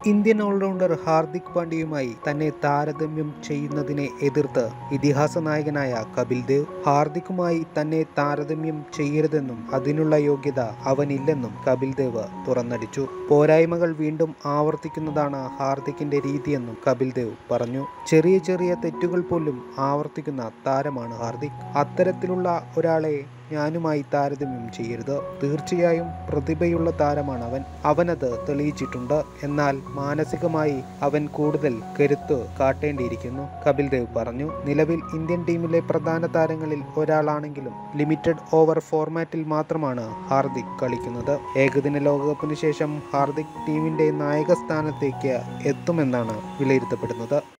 Indian allrounder Hardik പാണ്ഡ്യയുമായി തന്നെ താരതമ്യം ചെയ്യുന്നതിനെ എതിർത്ത് ഇതിഹാസ നായകനായ കപിൽ ദേവ് ഹാർദിക്കുമായി തന്നെ താരതമ്യം ചെയ്യരുതെന്നും അതിനുള്ള യോഗ്യത അവനില്ലെന്നും കപിൽ ദേവ് തുറന്നടിച്ചു പോരായ്മകൾ വീണ്ടും ആവർത്തിക്കുന്നതാണ് ഹാർദിക്കിന്റെ രീതിയെന്നും കപിൽ ദേവ് പറഞ്ഞു ചെറിയ ചെറിയ തെറ്റുകൾ പോലും ആവർത്തിക്കുന്ന താരമാണ് ഹാർദിക് അത്തരത്തിലുള്ള ഒരാളെ ഞാനുമായി താരതമ്യം ചെയ്യരുത് തീർച്ചയായും പ്രതിഭയുള്ള താരമാണ് അവൻ അവനത് തെളിയിച്ചിട്ടുണ്ട് എന്നാൽ മാനസികമായി അവൻ കൂടുതൽ കരുത്ത് കാട്ടേണ്ടിയിരിക്കുന്നു കപിൽ ദേവ് പറഞ്ഞു നിലവിൽ ഇന്ത്യൻ ടീമിലെ പ്രധാന താരങ്ങളിൽ ഒരാളാണെങ്കിലും ലിമിറ്റഡ് ഓവർ ഫോർമാറ്റിൽ മാത്രമാണ് ഹാർദിക് കളിക്കുന്നത് ഏകദിന ലോകകപ്പിന് ശേഷം ഹാർദിക് ടീമിന്റെ നായക സ്ഥാനത്തേക്ക് എത്തുമെന്നാണ് വിലയിരുത്തപ്പെടുന്നത്